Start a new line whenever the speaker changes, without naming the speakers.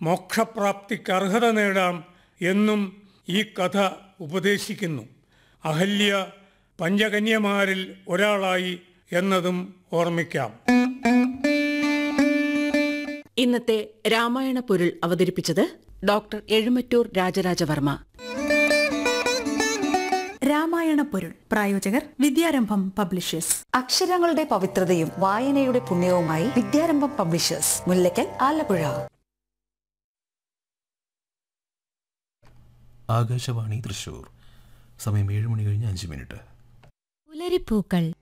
മോക്ഷപ്രാപ്തിക്ക് അർഹത നേടാം എന്നും ഈ കഥ ഉപദേശിക്കുന്നു അഹല്യ പഞ്ചകന്യമാരിൽ ഒരാളായി എന്നതും ഓർമ്മിക്കാം
ഇന്നത്തെ രാമായണ പൊരുൾ അവതരിപ്പിച്ചത് ഡോക്ടർ എഴുമറ്റൂർ രാജരാജവർമ്മ
രാമായണ പൊരുൾ പ്രായോജകർ വിദ്യാരംഭം പബ്ലിഷേഴ്സ്
അക്ഷരങ്ങളുടെ പവിത്രതയും വായനയുടെ പുണ്യവുമായി വിദ്യാരംഭം പബ്ലിഷേഴ്സ് മുല്ലക്കൽ ആലപ്പുഴ
ആകാശവാണി തൃശൂർ സമയം ഏഴ് മണി കഴിഞ്ഞ് അഞ്ച് മിനിറ്റ്
പുലരിപ്പൂക്കൾ